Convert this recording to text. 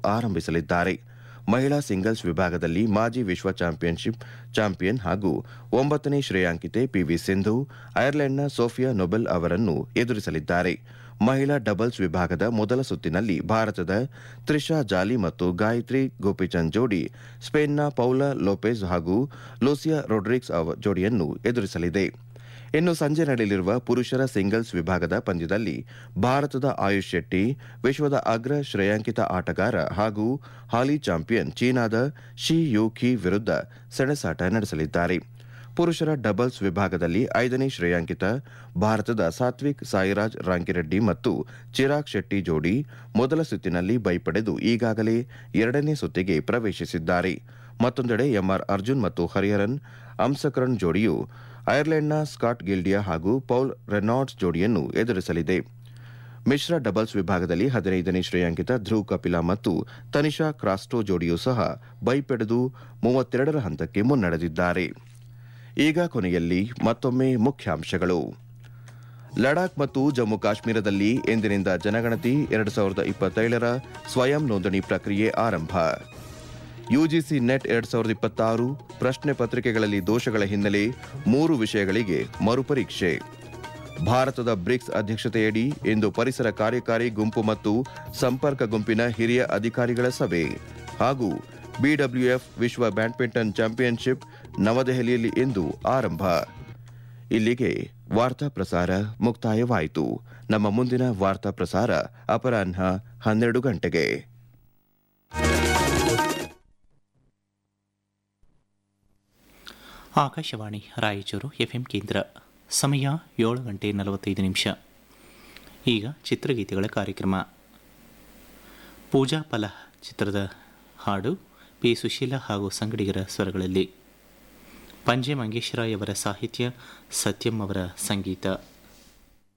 ಆರಂಭಿಸಲಿದ್ದಾರೆ ಮಹಿಳಾ ಸಿಂಗಲ್ಸ್ ವಿಭಾಗದಲ್ಲಿ ಮಾಜಿ ವಿಶ್ವ ಚಾಂಪಿಯನ್ಶಿಪ್ ಚಾಂಪಿಯನ್ ಹಾಗೂ ಒಂಬತ್ತನೇ ಶ್ರೇಯಾಂಕಿತೆ ಪಿವಿ ಸಿಂಧು ಐರ್ಲೆಂಡ್ನ ಸೋಫಿಯಾ ನೊಬೆಲ್ ಅವರನ್ನು ಎದುರಿಸಲಿದ್ದಾರೆ ಮಹಿಳಾ ಡಬಲ್ಸ್ ವಿಭಾಗದ ಮೊದಲ ಸುತ್ತಿನಲ್ಲಿ ಭಾರತದ ತ್ರಿಷಾ ಜಾಲಿ ಮತ್ತು ಗಾಯತ್ರಿ ಗೋಪಿಚಂದ್ ಜೋಡಿ ಸ್ಪೇನ್ನ ಪೌಲಾ ಲೋಪೆಜ್ ಹಾಗೂ ಲೂಸಿಯಾ ರೊಡ್ರಿಕ್ಸ್ ಅವ ಜೋಡಿಯನ್ನು ಎದುರಿಸಲಿದೆ ಇನ್ನು ಸಂಜೆ ನಡೆಯಲಿರುವ ಪುರುಷರ ಸಿಂಗಲ್ಸ್ ವಿಭಾಗದ ಪಂದ್ಯದಲ್ಲಿ ಭಾರತದ ಆಯುಷ್ ಶೆಟ್ಟಿ ವಿಶ್ವದ ಅಗ್ರ ಶ್ರೇಯಾಂಕಿತ ಆಟಗಾರ ಹಾಗೂ ಹಾಲಿ ಚಾಂಪಿಯನ್ ಚೀನಾದ ಶಿ ಯೂಖಿ ವಿರುದ್ಧ ಸೆಣಸಾಟ ನಡೆಸಲಿದ್ದಾರೆ ಪುರುಷರ ಡಬಲ್ಸ್ ವಿಭಾಗದಲ್ಲಿ ಐದನೇ ಶ್ರೇಯಾಂಕಿತ ಭಾರತದ ಸಾತ್ವಿಕ್ ಸಾಯಿರಾಜ್ ರಾಂಕಿರೆಡ್ಡಿ ಮತ್ತು ಚಿರಾಗ್ ಶೆಟ್ಟಿ ಜೋಡಿ ಮೊದಲ ಸುತ್ತಿನಲ್ಲಿ ಬೈಪಡೆದು ಈಗಾಗಲೇ ಎರಡನೇ ಸುತ್ತಿಗೆ ಪ್ರವೇಶಿಸಿದ್ದಾರೆ ಮತ್ತೊಂದೆಡೆ ಎಂಆರ್ ಅರ್ಜುನ್ ಮತ್ತು ಹರಿಹರನ್ ಅಂಸಕರಣ್ ಜೋಡಿಯು ಐರ್ಲೆಂಡ್ನ ಸ್ಕಾಟ್ ಗಿಲ್ಡಿಯಾ ಹಾಗೂ ಪೌಲ್ ರೆನಾಲ್ಡ್ಸ್ ಜೋಡಿಯನ್ನು ಎದುರಿಸಲಿದೆ ಮಿಶ್ರ ಡಬಲ್ಸ್ ವಿಭಾಗದಲ್ಲಿ ಹದಿನೈದನೇ ಶ್ರೇಯಾಂಕಿತ ಧ್ರುವ್ ಕಪಿಲಾ ಮತ್ತು ತನಿಷಾ ಕ್ರಾಸ್ಟೋ ಜೋಡಿಯೂ ಸಹ ಬೈಪೆಡೆದು ಮೂವತ್ತೆರಡರ ಹಂತಕ್ಕೆ ಮುನ್ನಡೆದಿದ್ದಾರೆ ಈಗ ಕೊನೆಯಲ್ಲಿ ಮತ್ತೊಮ್ಮೆ ಮುಖ್ಯಾಂಶಗಳು ಲಡಾಖ್ ಮತ್ತು ಜಮ್ಮು ಕಾಶ್ಮೀರದಲ್ಲಿ ಎಂದಿನಿಂದ ಜನಗಣತಿ ಎರಡು ಸಾವಿರದ ಇಪ್ಪತ್ತೇಳರ ಸ್ವಯಂ ನೋಂದಣಿ ಪ್ರಕ್ರಿಯೆ ಆರಂಭ ಯುಜಿಸಿ ನೆಟ್ ಎರಡ್ ಸಾವಿರದ ಇಪ್ಪತ್ತಾರು ಪ್ರಶ್ನೆ ಪತ್ರಿಕೆಗಳಲ್ಲಿ ದೋಷಗಳ ಹಿನ್ನೆಲೆ ಮೂರು ವಿಷಯಗಳಿಗೆ ಮರುಪರೀಕ್ಷೆ ಭಾರತದ ಬ್ರಿಕ್ಸ್ ಅಧ್ಯಕ್ಷತೆಯಡಿ ಇಂದು ಪರಿಸರ ಕಾರ್ಯಕಾರಿ ಗುಂಪು ಮತ್ತು ಸಂಪರ್ಕ ಗುಂಪಿನ ಹಿರಿಯ ಅಧಿಕಾರಿಗಳ ಸಭೆ ಹಾಗೂ ಬಿಡಬ್ಲ್ಯೂಎಫ್ ವಿಶ್ವ ಬ್ಯಾಡ್ಮಿಂಟನ್ ಚಾಂಪಿಯನ್ಶಿಪ್ ನವದೆಹಲಿಯಲ್ಲಿ ಇಂದು ಆರಂಭ ಇಲ್ಲಿಗೆ ವಾರ್ತಾ ಪ್ರಸಾರ ಮುಕ್ತಾಯವಾಯಿತು ನಮ್ಮ ಮುಂದಿನ ವಾರ್ತಾ ಪ್ರಸಾರ ಅಪರಾಹ್ನ ಹನ್ನೆರಡು ಗಂಟೆಗೆ ಆಕಾಶವಾಣಿ ರಾಯಚೂರು ಎಫ್ಎಂ ಕೇಂದ್ರ ಸಮಯ ಏಳು ಗಂಟೆ ನಲವತ್ತೈದು ನಿಮಿಷ ಈಗ ಚಿತ್ರಗೀತೆಗಳ ಕಾರ್ಯಕ್ರಮ ಪೂಜಾ ಫಲ ಚಿತ್ರದ ಹಾಡು ಪಿ ಸುಶೀಲ ಹಾಗೂ ಸಂಗಡಿಗರ ಸ್ವರಗಳಲ್ಲಿ ಪಂಜೆ ಮಂಗೇಶ್ವರಾಯವರ ಸಾಹಿತ್ಯ ಸತ್ಯಂ ಅವರ ಸಂಗೀತ